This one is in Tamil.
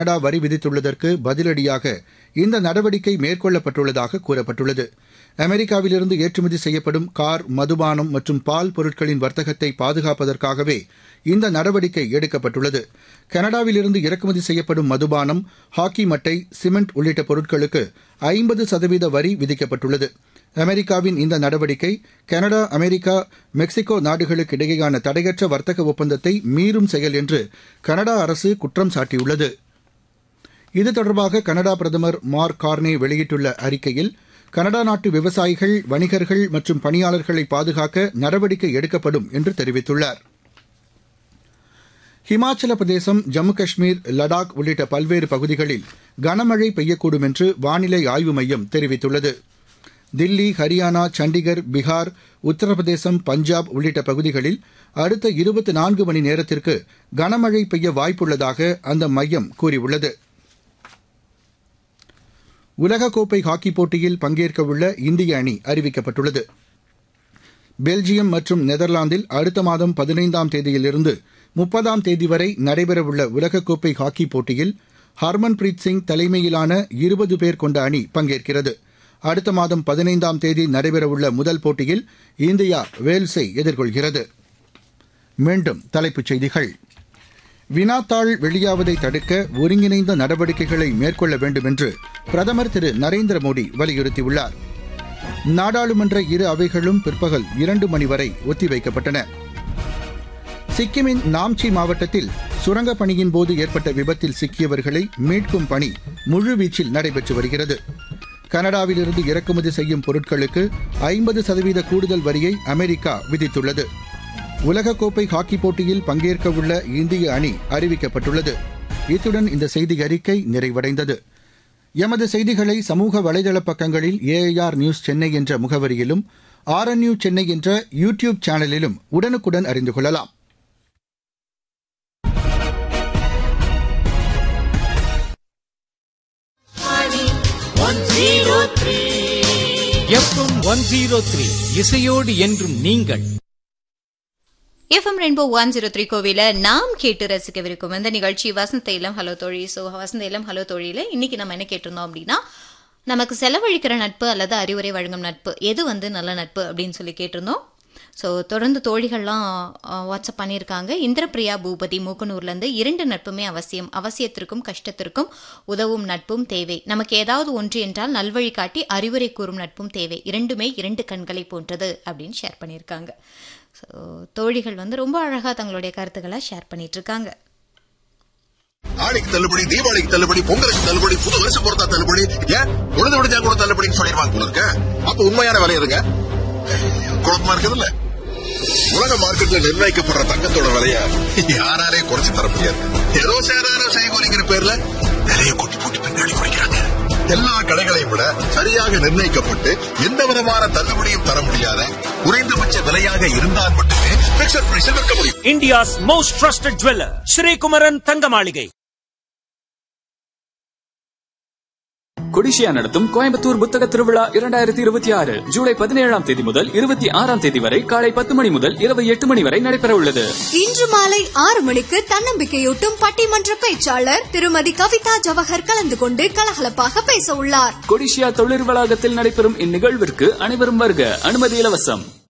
கனடா வரி விதித்துள்ளதற்கு பதிலடியாக இந்த நடவடிக்கை மேற்கொள்ளப்பட்டுள்ளதாக கூறப்பட்டுள்ளது அமெரிக்காவிலிருந்து ஏற்றுமதி செய்யப்படும் கார் மதுபானம் மற்றும் பால் பொருட்களின் வர்த்தகத்தை பாதுகாப்பதற்காகவே இந்த நடவடிக்கை எடுக்கப்பட்டுள்ளது கனடாவிலிருந்து இறக்குமதி செய்யப்படும் மதுபானம் ஹாக்கி மட்டை சிமெண்ட் உள்ளிட்ட பொருட்களுக்கு ஐம்பது சதவீத வரி விதிக்கப்பட்டுள்ளது அமெரிக்காவின் இந்த நடவடிக்கை கனடா அமெரிக்கா மெக்சிகோ நாடுகளுக்கு இடையேயான தடையற்ற வர்த்தக ஒப்பந்தத்தை மீறும் செயல் என்று கனடா அரசு குற்றம் சாட்டியுள்ளது இது தொடர்பாக கனடா பிரதமர் மார்க் கார்னே வெளியிட்டுள்ள அறிக்கையில் கனடா நாட்டு விவசாயிகள் வணிகர்கள் மற்றும் பணியாளர்களை பாதுகாக்க நடவடிக்கை எடுக்கப்படும் என்று தெரிவித்துள்ளார் ஹிமாச்சல பிரதேசம் ஜம்மு காஷ்மீர் லடாக் உள்ளிட்ட பல்வேறு பகுதிகளில் கனமழை பெய்யக்கூடும் என்று வானிலை ஆய்வு மையம் தெரிவித்துள்ளது தில்லி ஹரியானா சண்டிகர் பீகார் உத்தரப்பிரதேசம் பஞ்சாப் உள்ளிட்ட பகுதிகளில் அடுத்த இருபத்தி நான்கு மணி நேரத்திற்கு கனமழை பெய்ய வாய்ப்புள்ளதாக அந்த மையம் கூறியுள்ளது உலகக்கோப்பை ஹாக்கிப் போட்டியில் பங்கேற்கவுள்ள இந்திய அணி அறிவிக்கப்பட்டுள்ளது பெல்ஜியம் மற்றும் நெதர்லாந்தில் அடுத்த மாதம் பதினைந்தாம் தேதியிலிருந்து முப்பதாம் தேதி வரை நடைபெறவுள்ள உலகக்கோப்பை ஹாக்கிப் போட்டியில் ஹர்மன்பிரீத் சிங் தலைமையிலான இருபது பேர் கொண்ட அணி பங்கேற்கிறது அடுத்த மாதம் பதினைந்தாம் தேதி நடைபெறவுள்ள முதல் போட்டியில் இந்தியா வேல்ஸை எதிர்கொள்கிறது மீண்டும் தலைப்புச் செய்திகள் வினாத்தாள் வெளியாவதை தடுக்க ஒருங்கிணைந்த நடவடிக்கைகளை மேற்கொள்ள வேண்டும் என்று பிரதமர் திரு நரேந்திர மோடி வலியுறுத்தியுள்ளார் நாடாளுமன்ற இரு அவைகளும் பிற்பகல் இரண்டு மணி வரை ஒத்திவைக்கப்பட்டன சிக்கிமின் நாம்சி மாவட்டத்தில் சுரங்கப் பணியின் போது ஏற்பட்ட விபத்தில் சிக்கியவர்களை மீட்கும் பணி முழுவீச்சில் நடைபெற்று வருகிறது கனடாவிலிருந்து இறக்குமதி செய்யும் பொருட்களுக்கு ஐம்பது சதவீத கூடுதல் வரியை அமெரிக்கா விதித்துள்ளது உலகக்கோப்பை ஹாக்கிப் போட்டியில் பங்கேற்கவுள்ள இந்திய அணி அறிவிக்கப்பட்டுள்ளது இத்துடன் இந்த செய்தி அறிக்கை நிறைவடைந்தது எமது செய்திகளை சமூக வலைதள பக்கங்களில் ஏஐஆர் நியூஸ் சென்னை என்ற முகவரியிலும் ஆர்என்யூ சென்னை என்ற யூ டியூப் சேனலிலும் உடனுக்குடன் அறிந்து கொள்ளலாம் எஃப்எம் ஒன் ஜீரோ த்ரீ இசையோடு என்றும் நீங்கள் FM rainbow one zero three கோவில நாம் கேட்டு ரசிக்கவிருக்கும் இந்த நிகழ்ச்சி வசந்த இளம் ஹலோ தோழி ஸோ வசந்த இளம் ஹலோ தோழியில இன்னைக்கு நம்ம என்ன கேட்டிருந்தோம் அப்படின்னா நமக்கு செலவழிக்கிற நட்பு அல்லது அறிவுரை வழங்கும் நட்பு எது வந்து நல்ல நட்பு அப்படின்னு சொல்லி கேட்டிருந்தோம் ஸோ தொடர்ந்து தோழிகள்லாம் வாட்ஸ்அப் பண்ணியிருக்காங்க இந்திரபிரியா பூபதி மூக்கனூர்லேருந்து இரண்டு நட்புமே அவசியம் அவசியத்திற்கும் கஷ்டத்திற்கும் உதவும் நட்பும் தேவை நமக்கு ஏதாவது ஒன்று என்றால் நல்வழி காட்டி அறிவுரை கூறும் நட்பும் தேவை இரண்டுமே இரண்டு கண்களை போன்றது அப்படின்னு ஷேர் பண்ணியிருக்காங்க ஸோ தோழிகள் வந்து ரொம்ப அழகாக தங்களுடைய கருத்துக்களை ஷேர் பண்ணிட்டு இருக்காங்க ஆடிக்கு தள்ளுபடி தீபாவளிக்கு தள்ளுபடி பொங்கலுக்கு தள்ளுபடி புது வருஷம் பொறுத்தா தள்ளுபடி ஏன் உழுது விடுஞ்சா கூட தள்ளுபடின்னு சொல்லிடுவாங்க போல இருக்க அப்ப உண்மையான விலை இருங்க குழப்பமா இருக்குதுல்ல உலக மார்க்கெட்ல நிர்ணயிக்கப்படுற தங்கத்தோட விலைய யாராலே குறைச்சு தர முடியாது ஏதோ சேதாரம் செய்கூலிங்கிற பேர்ல விலையை கொட்டி போட்டு பின்னாடி குறைக்கிறாங்க எல்லா கடைகளையும் விட சரியாக நிர்ணயிக்கப்பட்டு எந்த விதமான தள்ளுபடியும் தர முடியாத குறைந்தபட்ச விலையாக இருந்தால் மட்டுமே பிக்சர் பிரைஸில் விற்க முடியும் India's most trusted jeweller Srikumaran Thanga Maligai CODISSIA நடத்தும் கோயம்புத்தூர் புத்தக திருவிழா இரண்டாயிரத்தி இருபத்தி ஆறு ஜூலை பதினேழாம் தேதி முதல் இருபத்தி ஆறாம் தேதி வரை காலை பத்து மணி முதல் இரவு எட்டு மணி வரை நடைபெற உள்ளது இன்று மாலை ஆறு மணிக்கு தன்னம்பிக்கையூட்டும் பட்டிமன்ற பேச்சாளர் திருமதி கவிதா ஜவஹர் கலந்து கொண்டு கலகலப்பாக பேச உள்ளார் கொடிஷியா தொழில் வளாகத்தில் நடைபெறும் இந்நிகழ்விற்கு அனைவரும் வருக அனுமதி இலவசம்